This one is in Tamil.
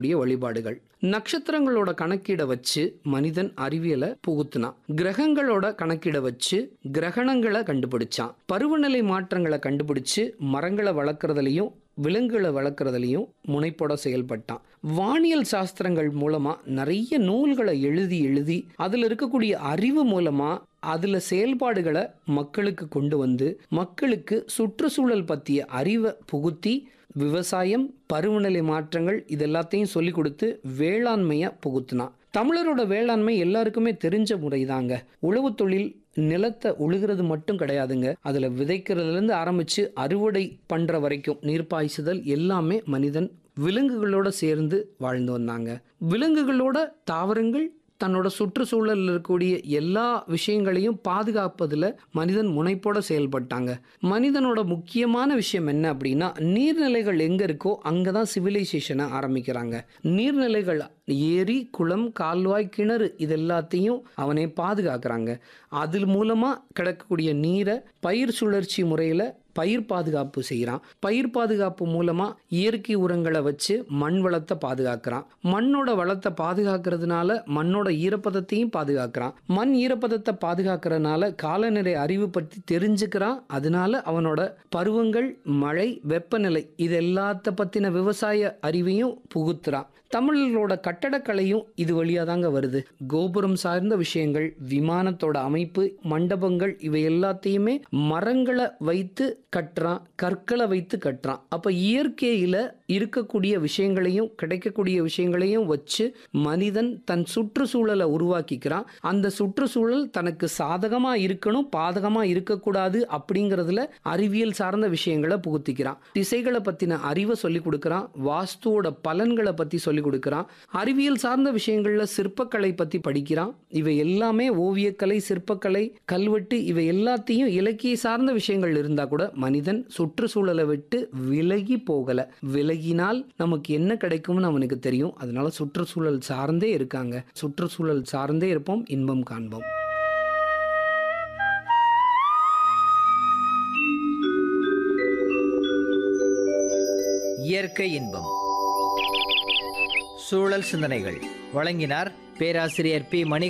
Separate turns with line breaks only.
உடைய வழிபாடுகள் நட்சத்திரங்களோட கணக்கீட வச்சு மனிதன் அறிவியலை புகுத்துனான் கிரகங்களோட கணக்கீட வச்சு கிரகணங்களை கண்டுபிடிச்சான் பருவநிலை மாற்றங்களை கண்டுபிடிச்சு மரங்களை வளர்க்குறதுலையும் விலங்குகளை வளர்க்குறதுலையும் முனைப்போட செயல்பட்டான் வானியல் சாஸ்திரங்கள் மூலமா நிறைய நூல்களை எழுதி எழுதி அதில் இருக்கக்கூடிய அறிவு மூலமா அதில் செயல்பாடுகளை மக்களுக்கு கொண்டு வந்து மக்களுக்கு சுற்றுச்சூழல் பற்றிய அறிவை புகுத்தி விவசாயம் பருவநிலை மாற்றங்கள் இது எல்லாத்தையும் சொல்லி கொடுத்து வேளாண்மையை புகுத்தினான் தமிழரோட வேளாண்மை எல்லாருக்குமே தெரிஞ்ச முறைதாங்க உழவு தொழில் நிலத்தை உழுகிறது மட்டும் கிடையாதுங்க அதில் விதைக்கிறதுலேருந்து ஆரம்பித்து அறுவடை பண்ணுற வரைக்கும் நீர் பாய்ச்சுதல் எல்லாமே மனிதன் விலங்குகளோட சேர்ந்து வாழ்ந்து வந்தாங்க விலங்குகளோட தாவரங்கள் தன்னோட சுற்றுச்சூழலில் இருக்கக்கூடிய எல்லா விஷயங்களையும் பாதுகாப்பதில் மனிதன் முனைப்போட செயல்பட்டாங்க மனிதனோட முக்கியமான விஷயம் என்ன அப்படின்னா நீர்நிலைகள் எங்கே இருக்கோ அங்கே தான் சிவிலைசேஷனை ஆரம்பிக்கிறாங்க நீர்நிலைகள் ஏரி குளம் கால்வாய் கிணறு இது எல்லாத்தையும் அவனே பாதுகாக்கிறாங்க அது மூலமாக கிடக்கக்கூடிய நீரை பயிர் சுழற்சி முறையில் பயிர் பாதுகாப்பு செய்கிறான் பயிர் பாதுகாப்பு மூலமாக இயற்கை உரங்களை வச்சு மண் வளத்தை பாதுகாக்கிறான் மண்ணோட வளத்தை பாதுகாக்கிறதுனால மண்ணோட ஈரப்பதத்தையும் பாதுகாக்கிறான் மண் ஈரப்பதத்தை பாதுகாக்கிறதுனால காலநிலை அறிவு பற்றி தெரிஞ்சுக்கிறான் அதனால அவனோட பருவங்கள் மழை வெப்பநிலை இது எல்லாத்த பற்றின விவசாய அறிவையும் புகுத்துறான் தமிழர்களோட கட்டடக்கலையும் இது வழியாக தாங்க வருது கோபுரம் சார்ந்த விஷயங்கள் விமானத்தோட அமைப்பு மண்டபங்கள் இவை எல்லாத்தையுமே மரங்களை வைத்து கட்டுறான் கற்களை வைத்து கட்டுறான் அப்போ இயற்கையில் இருக்கக்கூடிய விஷயங்களையும் கிடைக்கக்கூடிய விஷயங்களையும் வச்சு மனிதன் தன் சுற்றுச்சூழலை உருவாக்கிக்கிறான் அந்த சுற்றுச்சூழல் தனக்கு சாதகமாக இருக்கணும் பாதகமாக இருக்கக்கூடாது அப்படிங்கிறதுல அறிவியல் சார்ந்த விஷயங்களை புகுத்திக்கிறான் திசைகளை பற்றின அறிவை சொல்லி கொடுக்குறான் வாஸ்துவோட பலன்களை பற்றி சொல்லி கொடுக்குறான் அறிவியல் சார்ந்த விஷயங்களில் சிற்பக்கலை பற்றி படிக்கிறான் இவை எல்லாமே ஓவியக்கலை சிற்பக்கலை கல்வெட்டு இவை எல்லாத்தையும் இலக்கிய சார்ந்த விஷயங்கள் இருந்தால் கூட மனிதன் சுற்றுச்சூழலை விட்டு விலகி போகலை விலகினால் நமக்கு என்ன கிடைக்கும்னு அவனுக்கு தெரியும் அதனால சுற்றுச்சூழல் சார்ந்தே இருக்காங்க சுற்றுச்சூழல் சார்ந்தே இருப்போம் இன்பம் காண்போம்
இயற்கை இன்பம் சூழல் சிந்தனைகள் வழங்கினார் பேராசிரியர் பி மணி